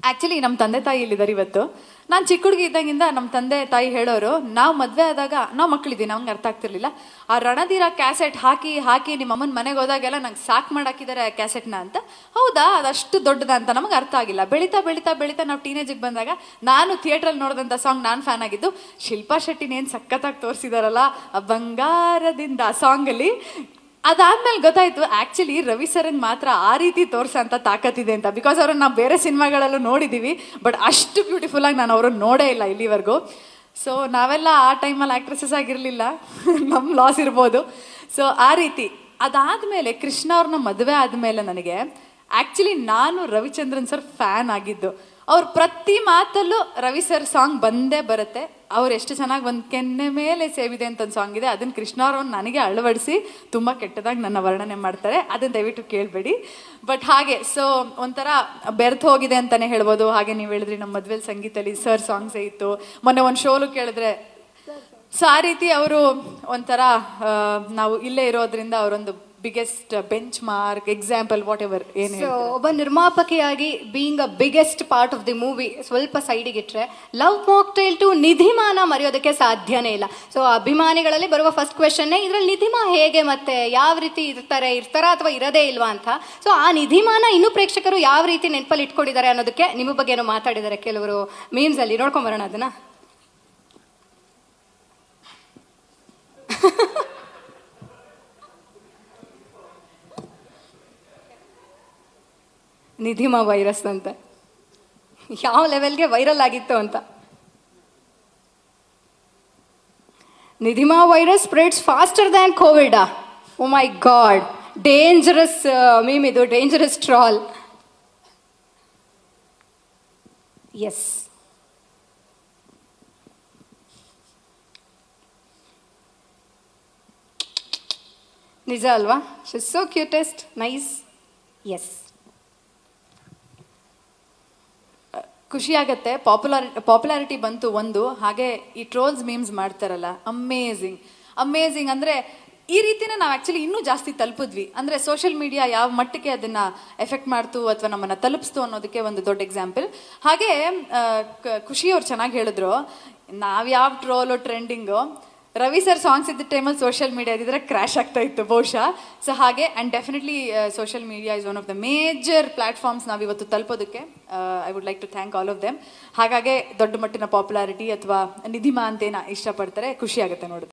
actually ನಮ್ಮ ತಂದೆ ತಾಯಿ ಇಲ್ಲಿದ್ದಾರೆ ಇವತ್ತು ನಾನು ಚಿಕ್ಕ ಹುಡುಗಿ ಇದ್ದಾಗಿಂದ ನಮ್ಮ ತಂದೆ ತಾಯಿ ಹೇಳೋರು ನಾವು ಮದುವೆ ಆದಾಗ ನಾವು ಮಕ್ಕಳಿದ್ದೀವಿ ನಮ್ಗೆ ಅರ್ಥ ಆಗ್ತಿರ್ಲಿಲ್ಲ ಆ ರಣಧೀರ ಕ್ಯಾಸೆಟ್ ಹಾಕಿ ಹಾಕಿ ನಿಮ್ಮ ಅಮ್ಮನ ಮನೆಗೆ ಹೋದಾಗೆಲ್ಲ ನಂಗೆ ಸಾಕ್ ಮಾಡಾಕಿದ್ದಾರೆ ಆ ಕ್ಯಾಸೆಟ್ನ ಅಂತ ಹೌದಾ ಅದಷ್ಟು ದೊಡ್ಡದ ಅಂತ ನಮಗೆ ಅರ್ಥ ಆಗಿಲ್ಲ ಬೆಳೀತಾ ಬೆಳೀತಾ ಬೆಳೀತಾ ನಾವು ಟೀನೇಜಿಗೆ ಬಂದಾಗ ನಾನು ಥಿಯೇಟ್ರಲ್ಲಿ ನೋಡಿದಂಥ ಸಾಂಗ್ ನಾನು ಫ್ಯಾನ್ ಆಗಿದ್ದು ಶಿಲ್ಪಾ ಶೆಟ್ಟಿನ ಏನು ಸಖತ್ತಾಗಿ ತೋರಿಸಿದಾರಲ್ಲ ಆ ಬಂಗಾರದಿಂದ ಆ ಸಾಂಗಲ್ಲಿ ಅದಾದ್ಮೇಲೆ ಗೊತ್ತಾಯ್ತು ಆಕ್ಚುಲಿ ರವಿ ಸರನ್ ಮಾತ್ರ ಆ ರೀತಿ ತೋರ್ಸಂತ ತಾಕತ್ತಿದೆ ಅಂತ ಬಿಕಾಸ್ ಅವ್ರನ್ನ ನಾವು ಬೇರೆ ಸಿನಿಮಾಗಳಲ್ಲೂ ನೋಡಿದೀವಿ ಬಟ್ ಅಷ್ಟು ಬ್ಯೂಟಿಫುಲ್ ಆಗಿ ನಾನು ಅವ್ರನ್ನ ನೋಡೇ ಇಲ್ಲ ಇಲ್ಲಿವರೆಗೂ ಸೊ ನಾವೆಲ್ಲ ಆ ಟೈಮಲ್ಲಿ ಆಕ್ಟ್ರೆಸಸ್ ಆಗಿರಲಿಲ್ಲ ನಮ್ಮ ಲಾಸ್ ಇರ್ಬೋದು ಸೊ ಆ ರೀತಿ ಅದಾದ್ಮೇಲೆ ಕೃಷ್ಣ ಅವ್ರನ್ನ ಮದುವೆ ಆದ್ಮೇಲೆ ನನಗೆ ಆಕ್ಚುಲಿ ನಾನು ರವಿಚಂದ್ರನ್ ಸರ್ ಫ್ಯಾನ್ ಆಗಿದ್ದು ಅವ್ರ ಪ್ರತಿ ಮಾತಲ್ಲೂ ರವಿ ಸರ್ ಸಾಂಗ್ ಬಂದೇ ಬರುತ್ತೆ ಅವ್ರು ಎಷ್ಟು ಚೆನ್ನಾಗಿ ಒಂದು ಕೆನ್ನೆ ಮೇಲೆ ಸೇವಿದೆ ಅಂತ ಒಂದು ಸಾಂಗ್ ಇದೆ ಅದನ್ನ ಕೃಷ್ಣ ಅವರು ನನಗೆ ಅಳವಡಿಸಿ ತುಂಬ ಕೆಟ್ಟದಾಗಿ ನನ್ನ ವರ್ಣನೆ ಮಾಡ್ತಾರೆ ಅದನ್ನ ದಯವಿಟ್ಟು ಕೇಳಬೇಡಿ ಬಟ್ ಹಾಗೆ ಸೊ ಒಂಥರ ಬೆರ್ತ್ ಹೋಗಿದೆ ಅಂತಾನೆ ಹೇಳ್ಬೋದು ಹಾಗೆ ನೀವು ಹೇಳಿದ್ರಿ ನಮ್ಮ ಮದ್ವೆಲ್ ಸಂಗೀತಲ್ಲಿ ಸರ್ ಸಾಂಗ್ಸೇ ಇತ್ತು ಮೊನ್ನೆ ಒಂದು ಶೋಲು ಕೇಳಿದ್ರೆ ಸೊ ಆ ರೀತಿ ಅವರು ಒಂಥರ ಆ, ನಾವು ಇಲ್ಲೇ ಇರೋದ್ರಿಂದ ಅವರೊಂದು biggest benchmark example whatever ಏನು ಸೊ ಒಬ್ಬ ನಿರ್ಮಾಪಕಿಯಾಗಿ being a biggest part of the movie ಸ್ವಲ್ಪ ಸೈಡಿಗೆ ಇಟ್ರೆ ಲವ್ ಮಾಕ್ಟೈಲ್ ಟು ನಿಧಿಮಾನ ಮರೆಯೋದಕ್ಕೆ ಸಾಧ್ಯನೇ ಇಲ್ಲ ಸೊ ಅಭಿಮಾನಿಗಳಲ್ಲಿ ಬರುವ ಫಸ್ಟ್ ಕ್ವೆಶನ್ನೇ ಇದ್ರಲ್ಲಿ ನಿಧಿಮಾ ಹೇಗೆ ಮತ್ತೆ ಯಾವ ರೀತಿ ಇರ್ತಾರೆ ಇರ್ತಾರಾ ಅಥವಾ ಇರೋದೇ ಇಲ್ವಾ ಅಂತ ಸೊ ಆ ನಿಧಿಮಾನ ಇನ್ನೂ ಪ್ರೇಕ್ಷಕರು ಯಾವ ರೀತಿ ನೆನಪಲ್ಲಿ ಇಟ್ಕೊಂಡಿದ್ದಾರೆ ಅನ್ನೋದಕ್ಕೆ ನಿಮ್ಮ ಬಗ್ಗೆ ಏನೋ ಮಾತಾಡಿದ್ದಾರೆ ಕೆಲವರು ಮೀಮ್ಸ್ ಅಲ್ಲಿ ನೋಡ್ಕೊಂಡ್ ಬರೋಣ ಅದನ್ನ ನಿಧಿಮಾ ವೈರಸ್ ಅಂತ ಯಾವ ಲೆವೆಲ್ಗೆ ವೈರಲ್ ಆಗಿತ್ತು ಅಂತ Nidhima virus spreads faster than covid oh my god dangerous meme ಇದು ಡೇಂಜರಸ್ ಟ್ರಾಲ್ ಎಸ್ ನಿಜ ಅಲ್ವಾ she's so cutest nice yes ಖುಷಿ ಆಗತ್ತೆ ಪಾಪ್ಯುಲಾರ್ ಪಾಪ್ಯುಲಾರಿಟಿ ಬಂತು ಒಂದು ಹಾಗೆ ಈ ಟ್ರೋಲ್ಸ್ ಮೀಮ್ಸ್ ಮಾಡ್ತಾರಲ್ಲ ಅಮೇಝಿಂಗ್ ಅಮೇಝಿಂಗ್ ಅಂದ್ರೆ ಈ ರೀತಿನ ನಾವು ಆಕ್ಚುಲಿ ಇನ್ನೂ ಜಾಸ್ತಿ ತಲುಪಿದ್ವಿ ಅಂದ್ರೆ ಸೋಷಿಯಲ್ ಮೀಡಿಯಾ ಯಾವ ಮಟ್ಟಿಗೆ ಅದನ್ನ ಎಫೆಕ್ಟ್ ಮಾಡ್ತು ಅಥವಾ ನಮ್ಮನ್ನ ತಲುಪಿಸ್ತು ಅನ್ನೋದಕ್ಕೆ ಒಂದು ದೊಡ್ಡ ಎಕ್ಸಾಂಪಲ್ ಹಾಗೆ ಆ, ಕ- ಖುಷಿ ಅವ್ರು ಚೆನ್ನಾಗಿ ಹೇಳಿದ್ರು ನಾವ್ ಯಾವ troll trending Ravi sir songs ಇದ್ದ ಟೈಮಲ್ಲಿ ಸೋಷಿಯಲ್ ಮೀಡಿಯಾ ಇದ್ದಿದ್ರೆ ಕ್ರ್ಯಾಶ್ ಆಗ್ತಾ ಇತ್ತು ಬಹುಶಃ ಸೊ ಹಾಗೆ and definitely social media is one of the major platforms ನಾವು ಇವತ್ತು ತಲುಪೋದಕ್ಕೆ I would like to thank all of them ಹಾಗಾಗಿ ದೊಡ್ಡ ಮಟ್ಟಿನ ಪಾಪ್ಯುಲಾರಿಟಿ ಅಥವಾ ನಿಧಿಮಾ ಅಂತೇನ ಇಷ್ಟಪಡ್ತಾರೆ ಖುಷಿ ಆಗುತ್ತೆ ನೋಡಿದ್ರೆ